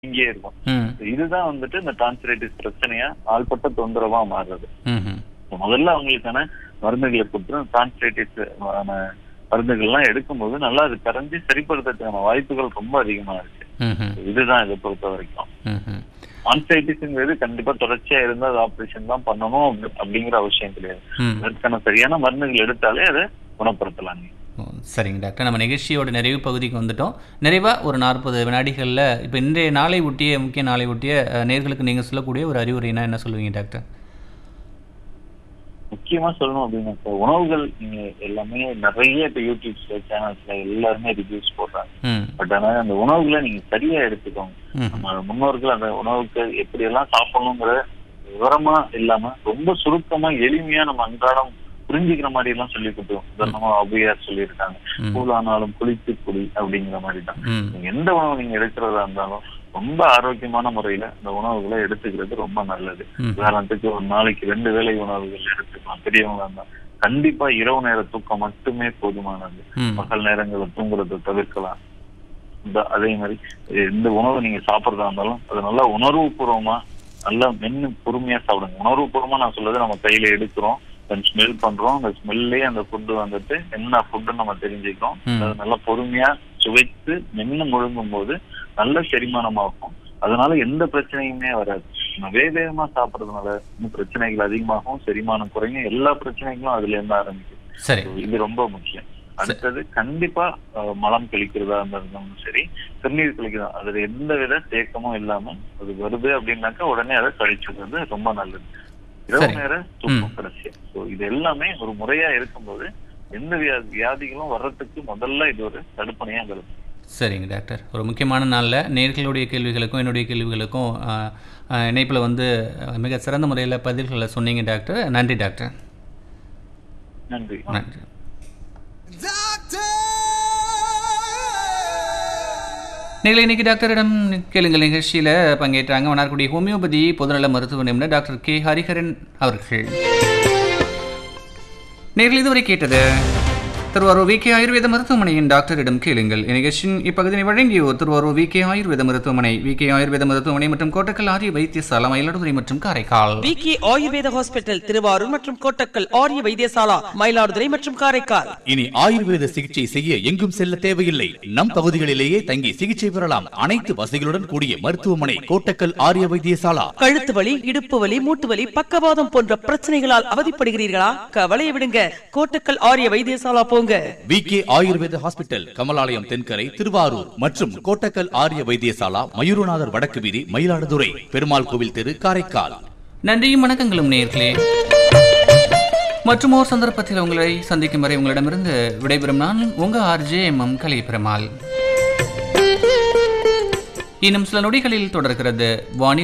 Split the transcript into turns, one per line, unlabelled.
இங்கே இருக்கும்
ம்
இதுதான் வந்துட்டு இந்த டான்சிலைட்டிஸ் பிரச்சனையா ஆள்பட்ட தொந்தரவா மாறுறது
ம்ஹும்.
இப்ப முதல்ல அவங்களுக்கான மருந்துகளை கொடுத்து டான்சிலைட்டிஸ் மருந்துகள்லாம் எடுக்கும்போது நல்லா அது கரைஞ்சி சரிப்படுத்துறதுக்கான வாய்ப்புகள் ரொம்ப அதிகமா இருக்கு
ம்ஹும்.
இதுதான் இதை பொறுத்த வரைக்கும்
ம்ஹும்.
ஆன்சைட்டிஸ்ங்கிறது கண்டிப்பா தொடர்ச்சியா இருந்தா அது ஆபரேஷன் தான் பண்ணணும் அப்படி- அப்படிங்கிற அவசியம் கிடையாது
ம்.
அதற்கான சரியான மருந்துகள் எடுத்தாலே அதை குணப்படுத்தலாம் நீங்க
ஓ, சரிங்க டாக்டர் நம்ம நிகழ்ச்சியோட நிறைவு பகுதிக்கு வந்துட்டோம் நிறைவாக ஒரு நாற்பது வினாடிகளில் இப்போ இன்றைய நாளை ஒட்டிய முக்கிய நாளை ஒட்டிய அஹ், நேர்களுக்கு நீங்கள் சொல்லக்கூடிய ஒரு அறிவுரைனா என்ன சொல்லுவீங்க டாக்டர்
முக்கியமா சொல்லணும் அப்படின்னா உணவுகள் நீங்க எல்லாமே நிறைய இப்ப யூடியூப்ஸ்ல சேனல்ஸ்ல எல்லாருமே ரிவ்யூஸ் போடுறாங்க
ம்
பட் ஆனா அந்த உணவுகளை நீங்க சரியா எடுத்துக்கோங்க
ம்
நம்ம முன்னோர்கள் அந்த உணவுக்கு எப்படி எல்லாம் சாப்பிடணுங்கிற விவரமா இல்லாம ரொம்ப சுருக்கமா எளிமையா நம்ம அன்றாடம் புரிஞ்சுக்கிற மாதிரி எல்லாம் சொல்லி கொடுத்தோம் உதாரணமா ஔவையார் சொல்லியிருக்காங்க
ம்.
கூழானாலும் குளித்து குடி அப்படிங்கிற மாதிரி தான்
ம்
நீங்க எந்த உணவு நீங்க எடுக்கிறதா இருந்தாலும் ரொம்ப ஆரோக்கியமான முறையில அந்த உணவுகளை எடுத்துக்கிறது ரொம்ப நல்லது
ம்.
உதாரணத்துக்கு ஒரு நாளைக்கு ரெண்டு வேளை உணவுகள் எடுத்துக்கலாம் பெரியவங்களா இருந்தா கண்டிப்பா இரவு நேர தூக்கம் மட்டுமே போதுமானது
ம்
பகல் நேரங்களை தூங்குறதை தவிர்க்கலாம் இந்த அதே மாதிரி எந்த உணவு நீங்க சாப்பிடுறதா இருந்தாலும் அது நல்லா உணர்வு பூர்வமா நல்லா மென்னு பொறுமையா சாப்பிடுங்க உணர்வு பூர்வமா நான் சொல்றது நம்ம கையில எடுக்கிறோம் ஸ்மெல் பண்றோம் அந்த ஸ்மெல்லே அந்த ஃபுட்டு வந்துட்டு என்ன ஃபுட்டு நம்ம தெரிஞ்சுக்கிறோம்
ம்.
அது நல்லா பொறுமையா சுவைத்து மென்னு முழுங்கும் போது நல்ல செரிமானமாகும் அதனால எந்த பிரச்சனையுமே வராது நம்ம வேக வேகமா சாப்பிடுறதுனால இன்னும் பிரச்சனைகள் அதிகமாகும் செரிமானம் குறையும் எல்லா பிரச்சனைகளும் அதுல இருந்து ஆரம்பிக்கும்
சரி
இது ரொம்ப முக்கியம் அடுத்தது கண்டிப்பா அஹ், மலம் கழிக்கிறதா இருந்தாலும் சரி சிறுநீர் கழிக்கிறதா அதுல எந்த வித தேக்கமும் இல்லாம அது வருது அப்படின்னாக்கா உடனே அதை கழிச்சுடுறது ரொம்ப நல்லது இரவு
சரி.
நேர தூக்கம் கடைசியா ஸோ இது எல்லாமே ஒரு முறையா இருக்கும்போது எந்த வியா- வியாதிகளும் வர்றதுக்கு முதல்ல இது ஒரு தடுப்பணையா இருக்கும்
சரிங்க டாக்டர் ஒரு முக்கியமான நாளில் நேர்களுடைய கேள்விகளுக்கும் என்னுடைய கேள்விகளுக்கும் இணைப்பில் வந்து அஹ், மிக சிறந்த முறையில் பதில்களை சொன்னீங்க டாக்டர் நன்றி டாக்டர்
நன்றி
நன்றி நீங்கள் இன்னைக்கு டாக்டரிடம் கேளுங்கள் நிகழ்ச்சியில் பங்கேற்றாங்க வனார்குடி ஹோமியோபதி பொதுநல மருத்துவ நிபுணர் டாக்டர் கே ஹரிஹரன் அவர்கள் நேரில் இதுவரை கேட்டது திருவாரூர் வி கே ஆயுர்வேத மருத்துவமனையின் டாக்டரிடம் கேளுங்கள் இந்நிகழ்ச்சியின் இப்பகுதியை வழங்கியோர் திருவாரூர் வி கே ஆயுர்வேத மருத்துவமனை வி கே ஆயுர்வேத மருத்துவமனை மற்றும் கோட்டக்கல் ஆரிய வைத்தியசாலை மயிலாடுதுறை மற்றும் காரைக்கால்
விக்கி ஆயுர்வேத ஹாஸ்பிட்டல் திருவாரூர் மற்றும் கோட்டக்கல் ஆரிய வைத்தியசாலா மயிலாடுதுறை மற்றும் காரைக்கால்
இனி ஆயுர்வேத சிகிச்சை செய்ய எங்கும் செல்ல தேவையில்லை நம் பகுதிகளிலேயே தங்கி சிகிச்சை பெறலாம் அனைத்து வசதிகளுடன் கூடிய மருத்துவமனை கோட்டக்கல் ஆரிய வைத்தியசாலா
கழுத்து வலி இடுப்பு வலி மூட்டு வலி பக்கவாதம் போன்ற பிரச்சனைகளால் அவதிப்படுகிறீர்களா கவலையை விடுங்க கோட்டக்கல் ஆரிய வைத்தியசாலா போங்க
V K Ayurveda hospital Kamalalayam Thenkarai Thiruvarur மற்றும் கோட்டக்கல் ஆரிய வைத்தியசாலா மயூரநாதர் வடக்கு வீதி மயிலாடுதுறை பெருமாள் கோவில் தெரு காரைக்கால்
நன்றியும் வணக்கங்களும் நேர்களே மற்றும் ஓர் சந்தர்ப்பத்தில் உங்களை சந்திக்கும் வரை உங்களிடமிருந்து விடைபெறும் நான் உங்க RJ M M Kalai Perumal இன்னும் சில நொடிகளில் தொடர்கிறது வானிலை